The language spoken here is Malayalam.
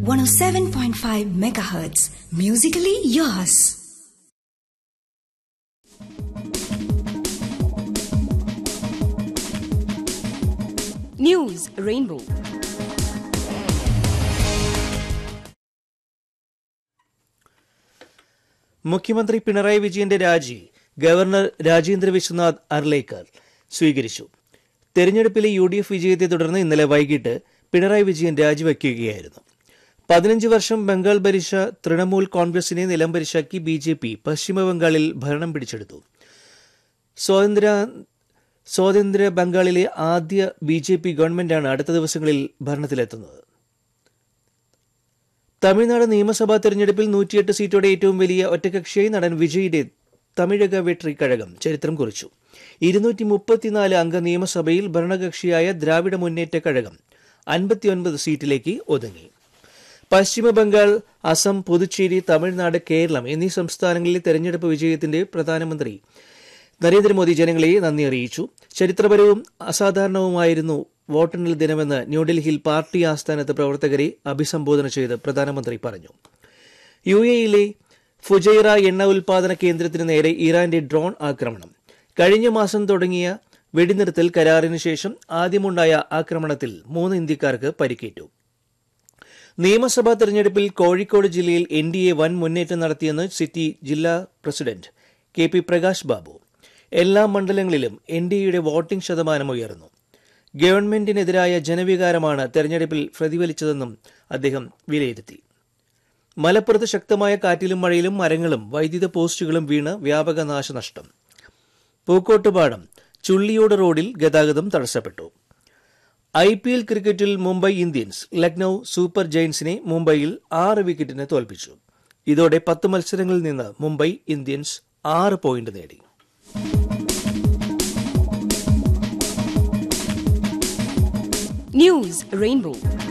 107.5 megahertz. Musically yours. News Rainbow. മുഖ്യമന്ത്രി പിണറായി വിജയന്റെ രാജി ഗവർണർ രാജേന്ദ്ര വിശ്വനാഥ് അർലേക്കർ സ്വീകരിച്ചു തെരഞ്ഞെടുപ്പിലെ യു ഡി എഫ് വിജയത്തെ തുടർന്ന് ഇന്നലെ വൈകിട്ട് പിണറായി വിജയൻ രാജിവയ്ക്കുകയായിരുന്നു പതിനഞ്ച് വർഷം ബംഗാൾ ഭരിച്ച തൃണമൂൽ കോൺഗ്രസിനെ നിലംപരിശാക്കി ബി ജെ പി പശ്ചിമബംഗാളിൽ ഭരണം പിടിച്ചെടുത്തു സ്വാതന്ത്ര്യ സ്വാതന്ത്ര്യ ബംഗാളിലെ ആദ്യ ബി ജെ പി ഗവൺമെന്റാണ് അടുത്ത ദിവസങ്ങളിൽ ഭരണത്തിലെത്തുന്നത് തമിഴ്നാട് നിയമസഭാ തെരഞ്ഞെടുപ്പിൽ നൂറ്റിയെട്ട് സീറ്റോടെ ഏറ്റവും വലിയ ഒറ്റകക്ഷിയായി നടൻ വിജയുടെ തമിഴക വെട്രി കഴകം ചരിത്രം കുറിച്ചു ഇരുന്നൂറ്റി മുപ്പത്തിനാല് അംഗ നിയമസഭയിൽ ഭരണകക്ഷിയായ ദ്രാവിഡ മുന്നേറ്റ കഴകം അൻപത്തിയൊൻപത് സീറ്റിലേക്ക് ഒതുങ്ങി പശ്ചിമ ബംഗാൾ അസം പുതുച്ചേരി തമിഴ്നാട് കേരളം എന്നീ സംസ്ഥാനങ്ങളിലെ തെരഞ്ഞെടുപ്പ് വിജയത്തിന്റെ പ്രധാനമന്ത്രി നരേന്ദ്രമോദി ജനങ്ങളെ നന്ദി അറിയിച്ചു ചരിത്രപരവും അസാധാരണവുമായിരുന്നു വോട്ടെണ്ണൽ ദിനമെന്ന് ന്യൂഡൽഹിയിൽ പാർട്ടി ആസ്ഥാനത്ത് പ്രവർത്തകരെ അഭിസംബോധന ചെയ്ത് പ്രധാനമന്ത്രി പറഞ്ഞു യു എയിലെ ഫുജൈറ എണ്ണ ഉൽപാദന കേന്ദ്രത്തിന് നേരെ ഇറാന്റെ ഡ്രോൺ ആക്രമണം കഴിഞ്ഞ മാസം തുടങ്ങിയ വെടിനിർത്തൽ കരാറിന് ശേഷം ആദ്യമുണ്ടായ ആക്രമണത്തിൽ മൂന്ന് ഇന്ത്യക്കാർക്ക് പരിക്കേറ്റു നിയമസഭാ തെരഞ്ഞെടുപ്പിൽ കോഴിക്കോട് ജില്ലയിൽ എൻ ഡി എ വൻ മുന്നേറ്റം നടത്തിയെന്ന് സിറ്റി ജില്ലാ president K P Prakash Babu എല്ലാ മണ്ഡലങ്ങളിലും എൻ ഡി എയുടെ വോട്ടിംഗ് ശതമാനം ഉയർന്നു ഗവൺമെന്റിനെതിരായ ജനവികാരമാണ് തെരഞ്ഞെടുപ്പിൽ പ്രതിഫലിച്ചതെന്നും അദ്ദേഹം വിലയിരുത്തി മലപ്പുറത്ത് ശക്തമായ കാറ്റിലും മഴയിലും മരങ്ങളും വൈദ്യുത പോസ്റ്റുകളും വീണ് വ്യാപക നാശനഷ്ടം പൂക്കോട്ടുപാടം ചുള്ളിയോട് റോഡിൽ ഗതാഗതം തടസ്സപ്പെട്ടു ഐ പി എൽ ക്രിക്കറ്റിൽ മുംബൈ ഇന്ത്യൻസ് ലക്നൌ സൂപ്പർ ജയൻസിനെ മുംബൈയിൽ ആറ് വിക്കറ്റിന് തോൽപ്പിച്ചു ഇതോടെ പത്ത് മത്സരങ്ങളിൽ നിന്ന് മുംബൈ ഇന്ത്യൻസ് ആറ് പോയിന്റ് നേടി News Rainbow.